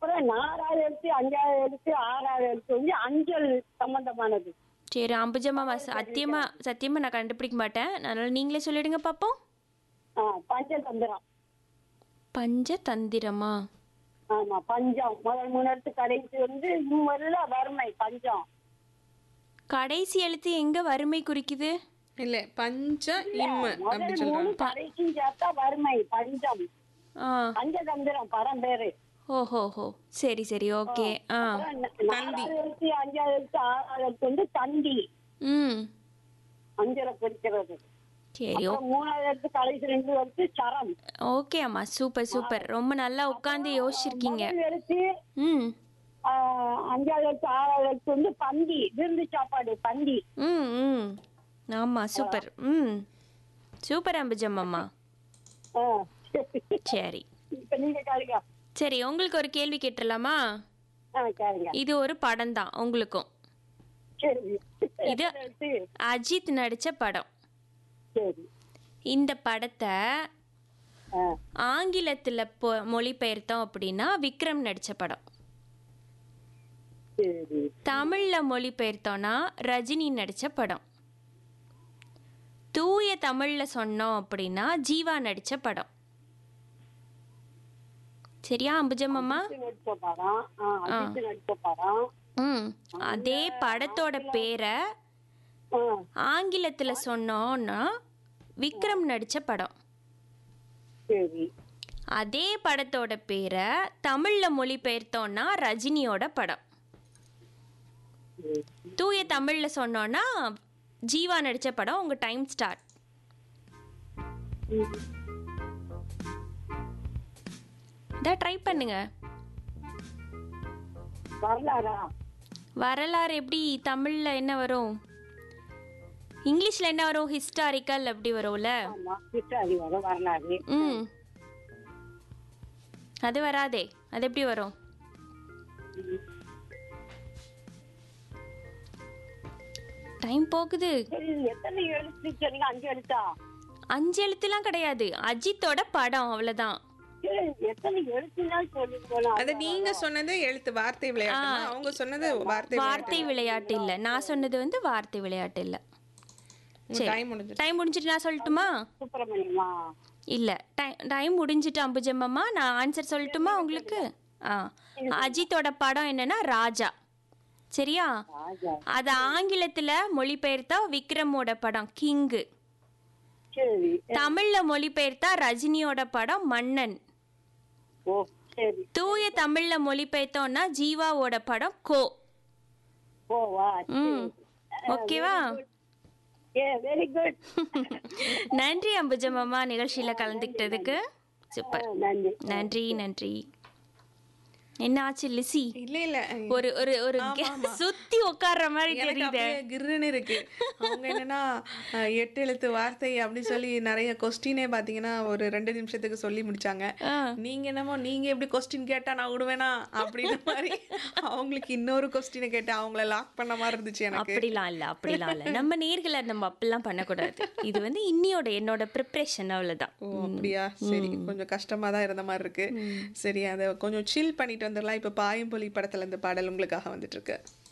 அப்புறம் நாலாவது எழுத்து அஞ்சாவது எழுத்து ஆறாவது எழுத்து வந்து அஞ்சல் சம்பந்தமானது சரி அம்புஜம்மா சத்தியமா சத்தியமா நான் கண்டுபிடிக்க மாட்டேன் அதனால நீங்களே சொல்லிடுங்க பார்ப்போம் ஆ பஞ்சதந்திரம் பஞ்சதந்திரமா ஆமா பஞ்சம் முதல் மூணு எழுத்து கடைசி வந்து இம்மருல வறுமை பஞ்சம் கடைசி எழுத்து எங்க வறுமை குறிக்குது இல்ல பஞ்ச இம்மு அப்படி முதல் மூணு சொல்றாங்க கடைசியும் சேர்த்தா வறுமை பஞ்சம் ஆ பஞ்சதந்திரம் படம் பேரு ஓஹோ ஹோ சரி சரி ஓகே ஆ அப்புறம் ந- நாலாவது எழுத்து அஞ்சாவது எழுத்து ஆறாவது எழுத்து வந்து தந்தி ம் அஞ்சலை குறிக்கிறது சரி அப்புறம் மூணாவது எழுத்து கடைசி ரெண்டு எழுத்து சரம் ஓகே அம்மா சூப்பர் சூப்பர் ரொம்ப நல்லா உட்காந்து யோசிச்சிருக்கீங்க முதல் எழுத்து ம் ஆ, அஞ்சாவது எழுத்து ஆறாவது எழுத்து வந்து பந்தி விருந்து சாப்பாடு பந்தி ம் ம் ஆமாம் சூப்பர் ம் சூப்பர் அம்புஜம்மாம்மா ஆ, சரி இப்ப நீங்க கேளுங்க சரி உங்களுக்கு ஒரு கேள்வி கேட்டுடலாமா ஆ கேளுங்க இது ஒரு படம் தான் உங்களுக்கும் சரி இது எத்தனை எழுத்து அஜித் நடித்த படம் சரி இந்த படத்தை ஆ, ஆங்கிலத்தில் பொ மொழிபெயர்த்தோம் அப்படின்னா விக்ரம் நடித்த படம் சரி தமிழில் மொழிபெயர்த்தோன்னா ரஜினி நடித்த படம் தூய தமிழில் சொன்னோம் அப்படின்னா ஜீவா நடித்த படம் சரியா அம்புஜம்மா அஜித் நடிச்ச படம் ஆ, அஜித் நடிச்ச படம் ம் அதே படத்தோட பேரை ஆ, ஆங்கிலத்தில் சொன்னோன்னா விக்ரம் நடித்த படம் சரி அதே படத்தோட பேரை தமிழில் மொழிபெயர்த்தோன்னா ரஜினியோட படம் சரி. தூய தமிழில் சொன்னோன்னா ஜீவா நடித்த படம் உங்கள் டைம் ஸ்டார்ட் ம். இதான் ட்ரை பண்ணுங்க வரலாறா வரலாறு எப்படி தமிழில் என்ன வரும் இங்கிலீஷில் என்ன வரும் ஹிஸ்டாரிக்கல் அப்படி வரும்ல ஆமா கிருஷ்ணாதி வரும் வரலாறு ம் அது வராதே அது எப்படி வரும் டைம் போகுது சரி இது எத்தனை எழுத்து சொன்னீங்க அஞ்சு எழுத்தா அஞ்சு எழுத்துலாம் கிடையாது அஜித்தோட படம் அவ்வளோதான் சரி, எத்தனை எழுத்துனா சொல்லி போலாம் அது நீங்க சொன்னது எழுத்து வார்த்தை விளையாட்டு அவங்க சொன்னது வார்த்தை வார்த்தை விளையாட்டு இல்லை நான் சொன்னது வந்து வார்த்தை விளையாட்டு இல்லை சரி டைம் முடிஞ்சு டைம் முடிஞ்சிட்டு நான் சொல்லட்டுமா சுப்பிரமணியமா இல்லை டைம் டைம் முடிஞ்சிட்டு அம்புஜம்மம்மா நான் ஆன்சர் சொல்லட்டுமா உங்களுக்கு ஆ அஜித்தோட படம் என்னன்னா ராஜா சரியா ராஜா அது ஆங்கிலத்தில் மொழிபெயர்த்தா விக்ரமோட படம் கிங்கு சரி தமிழில் மொழிபெயர்த்தா ரஜினியோட படம் மன்னன் ஓ சரி தூய தமிழில் மொழிபெயர்த்தோன்னா ஜீவாவோட படம் கோ ஓ வா ம் ஓகேவா ஏ வெரி குட் நன்றி அம்புஜமம்மா நிகழ்ச்சியில் கலந்துக்கிட்டதுக்கு சூப்பர் நன்றி நன்றி நன்றி என்ன ஆச்சு லிசி இல்ல இல்ல ஒரு ஒரு ஒரு கே- சுத்தி உட்கார்ற மாதிரி எனக்கு தெரியுது அப்படியே கிர்ருன்னு இருக்கு அவங்க என்னன்னா அஹ், எட்டு எழுத்து வார்த்தை அப்படி சொல்லி நிறைய கொஸ்டினே பாத்தீங்கன்னா ஒரு ரெண்டு நிமிஷத்துக்கு சொல்லி முடிச்சாங்க ஆ. நீங்க என்னமோ நீங்க எப்படி கொஸ்டின் கேட்டா நான் விடுவேனா அப்படின்னு மாதிரி அவங்களுக்கு இன்னொரு கொஸ்டினை கேட்டு அவங்கள லாக் பண்ண மாதிரி இருந்துச்சு எனக்கு அப்படிலாம் இல்ல அப்படிலாம் இல்ல நம்ம நேர்களை நம்ம அப்படிலாம் பண்ணக்கூடாது இது வந்து இன்னியோட என்னோட ப்ரிப்ரேஷன் அவ்வளவுதான் ஓ அப்படியா சரி கொஞ்சம் கஷ்டமா தான் இருந்த மாதிரி இருக்கு சரி அதை கொஞ்சம் சில் பண்ணிட்டு வந்துடலாம் இப்ப பாயம்பொலி படத்துல இருந்து பாடல் உங்களுக்காக வந்துட்டு இருக்கு